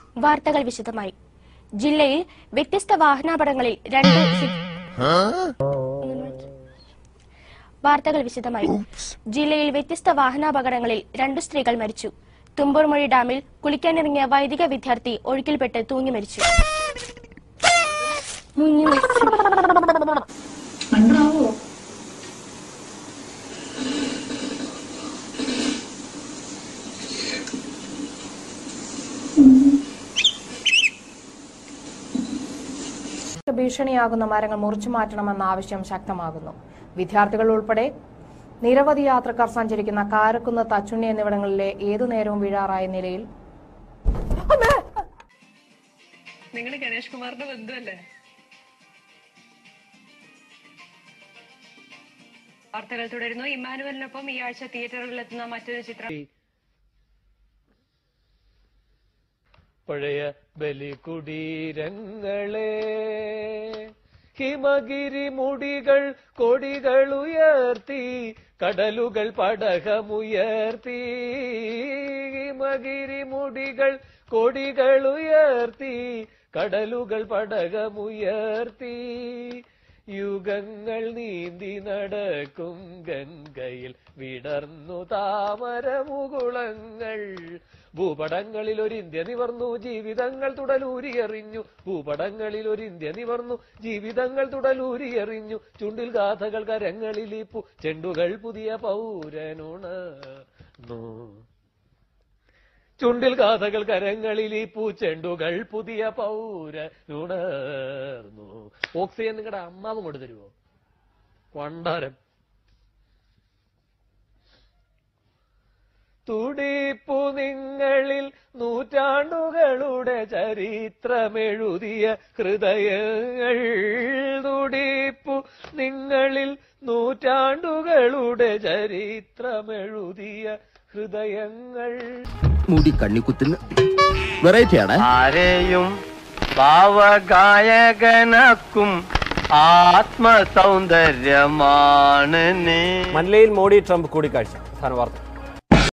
വാർത്തകൾ വിശദമായി ജില്ലയിൽ വ്യത്യസ്ത വാഹനാപകടങ്ങളിൽ രണ്ട് സി- വാർത്തകൾ വിശദമായി ജില്ലയിൽ വ്യത്യസ്ത വാഹനാപകടങ്ങളിൽ രണ്ട് സ്ത്രീകൾ മരിച്ചു തുമ്പൂർമൊഴി ഡാമിൽ കുളിക്കാനിറങ്ങിയ വൈദിക വിദ്യാർത്ഥി ഒഴുക്കിൽപ്പെട്ട് തൂങ്ങി മരിച്ചു മുങ്ങി മരിച്ചു മണ്ണാവോ ഭീഷണിയാകുന്ന മരങ്ങൾ മുറിച്ചു മാറ്റണമെന്ന ആവശ്യം ശക്തമാകുന്നു വിദ്യാർത്ഥികൾ ഉൾപ്പെടെ നിരവധി യാത്രക്കാർ സഞ്ചരിക്കുന്ന കാരക്കുന്ന് തച്ചുണ്ണി എന്നിവിടങ്ങളിലെ ഏതു നേരവും വീഴാറായ നിലയിൽ നിങ്ങൾ ഗണേഷ് കുമാറിന്റെ ബന്ധുവല്ലേ വാർത്തകൾ തുടരുന്നു ഇമ്മാനുവലിനൊപ്പം ഈ ആഴ്ച തിയേറ്ററുകളിലെത്തുന്ന മറ്റൊരു ചിത്രം പഴയ ബലികുടീരങ്ങളെ ഹിമഗിരി മുടികൾ കൊടികൾ ഉയർത്തി കടലുകൾ പടകമുയർത്തി ഹിമഗിരി മുടികൾ കൊടികൾ ഉയർത്തി കടലുകൾ പടകമുയർത്തി യുഗങ്ങൾ നീന്തി നടക്കും ഗംഗയിൽ വിടർന്നു താമരമുകുളങ്ങൾ ഭൂപടങ്ങളിൽ ഒരു ഇന്ത്യ നിവർന്നു ജീവിതങ്ങൾ തുടലൂരിയെറിഞ്ഞു ഭൂപടങ്ങളിൽ ഒരു ഇന്ത്യ നിവർന്നു ജീവിതങ്ങൾ തുടലൂരിയെറിഞ്ഞു ചുണ്ടിൽ ഗാഥകൾ കരങ്ങളിലിപ്പു ചെണ്ടുകൾ പുതിയ പൗരനുണർന്നു ചുണ്ടിൽ ഗാഥകൾ കരങ്ങളിൽ ഈ പൂച്ചെണ്ടുകൾ പുതിയ പൗരനുണർന്നു ഓക്സിജൻ നിങ്ങളുടെ അമ്മാവും കൊണ്ട് തരുമോ വണ്ടാരം തുടിപ്പു നിങ്ങളിൽ നൂറ്റാണ്ടുകളുടെ ചരിത്രമെഴുതിയ ഹൃദയങ്ങൾ തുടിപ്പു നിങ്ങളിൽ നൂറ്റാണ്ടുകളുടെ ചരിത്രമെഴുതിയ ഹൃദയങ്ങൾ മുടി കണ്ണിക്കുത്തിന് വെറൈറ്റിയാണ് ആരെയും ഭാവഗായകനാക്കും ആത്മസൗന്ദര്യമാണ് നീ മൻലയിൽ മോഡി ട്രംപ് കൂടിക്കാഴ്ച പ്രധാന വാർത്ത